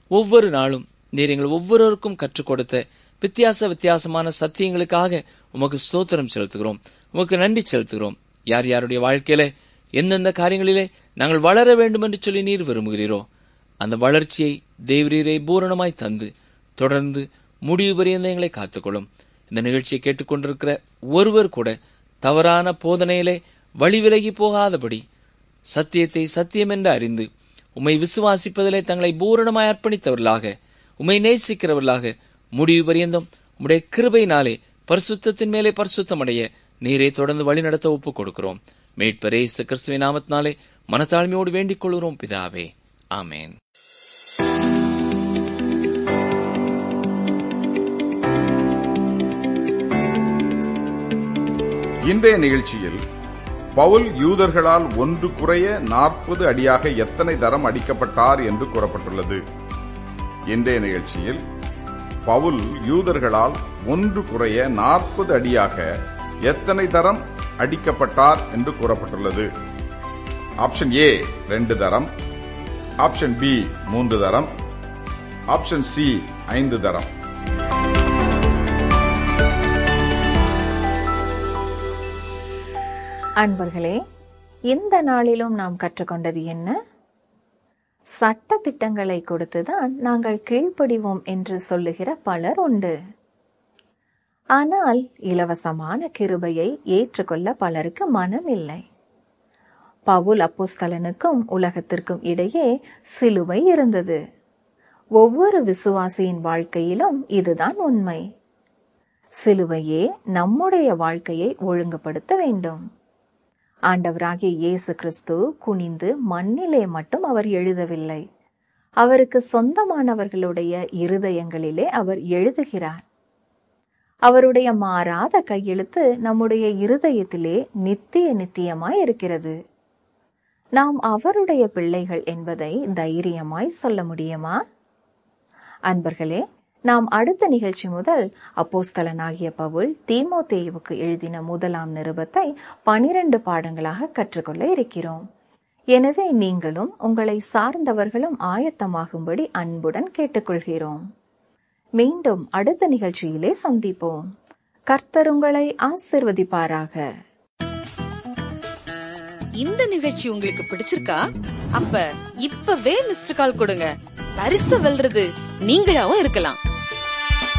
ஒவ்வொரு நாளும் நீர் எங்கள் ஒவ்வொருவருக்கும் கற்றுக் கொடுத்த வித்தியாச வித்தியாசமான சத்தியங்களுக்காக உமக்கு ஸ்தோத்திரம் செலுத்துகிறோம் உமக்கு நன்றி செலுத்துகிறோம் யார் யாருடைய வாழ்க்கையில எந்தெந்த காரியங்களிலே நாங்கள் வளர வேண்டும் என்று சொல்லி நீர் விரும்புகிறீரோ அந்த வளர்ச்சியை தேவரீரை பூரணமாய் தந்து தொடர்ந்து முடிவு பரியந்த எங்களை காத்துக்கொள்ளும் இந்த நிகழ்ச்சியை கேட்டுக்கொண்டிருக்கிற ஒருவர் கூட தவறான போதனையிலே வழிவிலகி போகாதபடி சத்தியத்தை சத்தியம் என்று அறிந்து உம்மை விசுவாசிப்பதிலே தங்களை பூரணமாய் அர்ப்பணித்தவர்களாக உம்மை நேசிக்கிறவர்களாக முடிவு பரியந்தம் உம்முடைய கிருபையினாலே பரிசுத்தத்தின் மேலே பரிசுத்தமடைய நீரே தொடர்ந்து வழிநடத்த ஒப்புக் கொடுக்கிறோம் மேட்பரே கிறிஸ்துவின் நாமத்தினாலே மனத்தாழ்மையோடு வேண்டிக் கொள்கிறோம் பிதாவே ஆமேன் இன்றைய நிகழ்ச்சியில் பவுல் யூதர்களால் ஒன்று குறைய நாற்பது அடியாக எத்தனை தரம் அடிக்கப்பட்டார் என்று கூறப்பட்டுள்ளது இன்றைய நிகழ்ச்சியில் பவுல் யூதர்களால் ஒன்று குறைய நாற்பது அடியாக எத்தனை தரம் அடிக்கப்பட்டார் என்று கூறப்பட்டுள்ளது ஆப்ஷன் ஏ ரெண்டு தரம் ஆப்ஷன் பி மூன்று தரம் ஆப்ஷன் சி ஐந்து தரம் அன்பர்களே இந்த நாளிலும் நாம் கற்றுக்கொண்டது என்ன சட்ட திட்டங்களை கொடுத்துதான் நாங்கள் கீழ்ப்படிவோம் என்று சொல்லுகிற பலர் உண்டு ஆனால் இலவசமான கிருபையை ஏற்றுக்கொள்ள பலருக்கு மனம் இல்லை பவுல் அப்போஸ்தலனுக்கும் உலகத்திற்கும் இடையே சிலுவை இருந்தது ஒவ்வொரு விசுவாசியின் வாழ்க்கையிலும் இதுதான் உண்மை சிலுவையே நம்முடைய வாழ்க்கையை ஒழுங்குபடுத்த வேண்டும் ஆண்டவராகிய இயேசு கிறிஸ்து குனிந்து மண்ணிலே மட்டும் அவர் எழுதவில்லை அவருக்கு சொந்தமானவர்களுடைய இருதயங்களிலே அவர் எழுதுகிறார் அவருடைய மாறாத கையெழுத்து நம்முடைய இருதயத்திலே நித்திய நித்தியமாய் இருக்கிறது நாம் அவருடைய பிள்ளைகள் என்பதை தைரியமாய் சொல்ல முடியுமா அன்பர்களே நாம் அடுத்த நிகழ்ச்சி முதல் அப்போஸ்தலனாகிய பவுல் தீமோத்தேயுவுக்கு எழுதின முதலாம் நிருபத்தை பனிரெண்டு பாடங்களாக கற்றுக்கொள்ள இருக்கிறோம் எனவே நீங்களும் உங்களை சார்ந்தவர்களும் ஆயத்தமாகும்படி அன்புடன் கேட்டுக்கொள்கிறோம் மீண்டும் அடுத்த நிகழ்ச்சியிலே சந்திப்போம் கர்த்தர் உங்களை ஆசிர்வதிப்பாராக இந்த நிகழ்ச்சி உங்களுக்கு பிடிச்சிருக்கா அப்ப இப்பவே மிஸ்டர் கால் கொடுங்க பரிசு வெல்றது நீங்களாவும் இருக்கலாம்